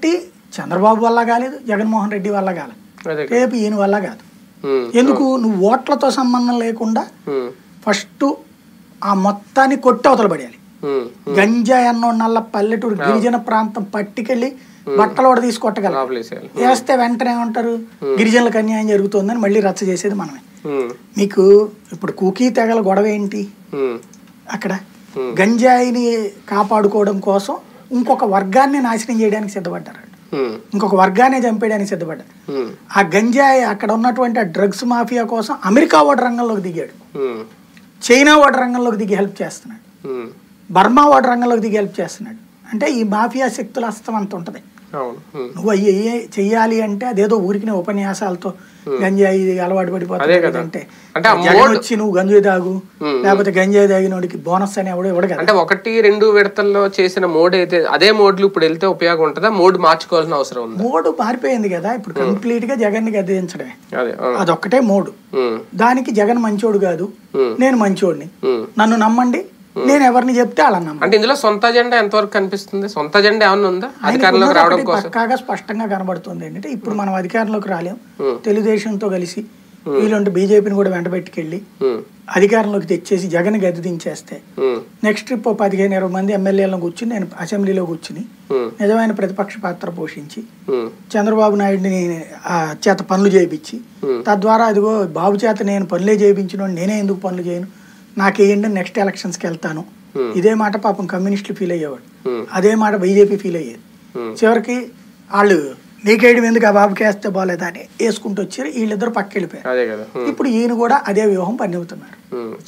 కాబట్టి చంద్రబాబు వల్ల కాలేదు జగన్మోహన్ రెడ్డి వల్ల కాలేదు అదే రేపు ఈయన వల్ల కాదు ఉమ్, ఎందుకు నువ్వు ఓట్లతో సంబంధం లేకుండా ఉమ్, ఫస్ట్ ఆ మొత్తాన్ని కొట్టి అవతల పడేయాలి ఉమ్, గంజా ఎన్నో నల్ల పల్లెటూరు గిరిజన ప్రాంతం పట్టుకెళ్ళి బట్టలు కూడా తీసి కొట్టగలం లోపలేసేయాలి వేస్తే వెంటనే ఏమంటారు గిరిజనులకు అన్యాయం జరుగుతుందని మళ్ళీ రచ్చ చేసేది మనమే ఉమ్, మీకు ఇప్పుడు కూకీ తెగల గొడవ ఏంటి ఉమ్, అక్కడ గంజాయిని కాపాడుకోవడం కోసం ఇంకొక వర్గాన్ని నాశనం చేయడానికి సిద్ధపడ్డారు ఉమ్, ఇంకొక వర్గాన్ని చంపేయడానికి సిద్ధపడ్డారు ఉమ్, ఆ గంజాయి అక్కడ ఉన్నటువంటి ఆ డ్రగ్స్ మాఫియా కోసం అమెరికా వాడు రంగంలోకి దిగాడు ఉమ్, చైనా వాడు రంగంలోకి దిగి హెల్ప్ చేస్తున్నాడు ఉమ్, బర్మా వాడు రంగంలోకి దిగి హెల్ప్ చేస్తున్నాడు అంటే ఈ మాఫియా శక్తుల అస్తం అంత ఉంటుంది అవును ఉమ్, నువ్వు అయ్యి ఏ- చెయ్యాలి అంటే అదేదో ఊరికి ఉపన్యాసాలతో గంజాయి ఇది అలవాటు అదే పడిపోతుంది కదా. అంటే అంటే ఆ జగన్ మోడ్- వచ్చి నువ్వు గంజాయి తాగు ఉమ్. లేకపోతే గంజాయి తాగినోడికి బోనస్ అని ఎవడో ఇవ్వడు కదా అంటే ఒకటి రెండు విడతల్లో చేసిన మోడ్ అయితే అదే మోడ్లు ఇప్పుడు వెళ్తే ఉపయోగం ఉంటుందా మోడ్ మార్చుకోవాల్సిన అవసరం ఉందా మోడు మారిపోయింది కదా ఇప్పుడు కంప్లీట్ గా జగన్ ని గద్దించడమే అదే ఆ, అదొక్కటే మోడు ఉమ్, దానికి జగన్ మంచోడు కాదు ఉమ్, నేను మంచోడిని ఉమ్. నన్ను నమ్మండి నేను ఎవరిని చెప్తే అలా నమ్మండి అంటే ఇందులో సొంత అజెండా ఎంతవరకు కనిపిస్తుంది సొంత అజెండా ఏమన్నా ఉందా అధికారంలోకి ఉన్నది రావడం ఒకటి కోసం పక్కాగా స్పష్టంగా కనబడుతుంది ఏంటంటే ఇప్పుడు మనం అధికారంలోకి రాలేం ఉమ్. తెలుగుదేశంతో కలిసి వీళ్ళంటే బీజేపీని కూడా వెంట పెట్టుకెళ్ళి ఉమ్, అధికారంలోకి తెచ్చేసి జగన్ గద్దె దించేస్తే ఉమ్, నెక్స్ట్ ట్రిప్ పదిహేను ఇరవై మంది ఎమ్మెల్యేలను కూర్చుని నేను అసెంబ్లీలో కూర్చుని ఉమ్, నిజమైన ప్రతిపక్ష పాత్ర పోషించి ఉమ్, చంద్రబాబు నాయుడిని ఆ, చేత పనులు చేయించి Hmm. తద్వారా అదిగో బాబు చేత నేను పనులే చేయించిన నేనే ఎందుకు పనులు చేయను నాకేయండి నెక్స్ట్ ఎలక్షన్స్కి వెళ్తాను Hmm. ఇదే మాట పాపం కమ్యూనిస్టులు ఫీల్ అయ్యేవాడు ఉమ్, అదే మాట బీజేపీ ఫీల్ అయ్యేది ఉమ్, చివరికి వాళ్ళు నీకేయడం ఎందుకు ఆ బాబుకి వేస్తే బాగాలేదా అని వేసుకుంటూ వచ్చారు వీళ్ళిద్దరు పక్క వెళ్ళిపోయారు అదే కదా ఉమ్, ఇప్పుడు ఈయన కూడా అదే వ్యూహం పన్నివుతున్నారు ఉమ్.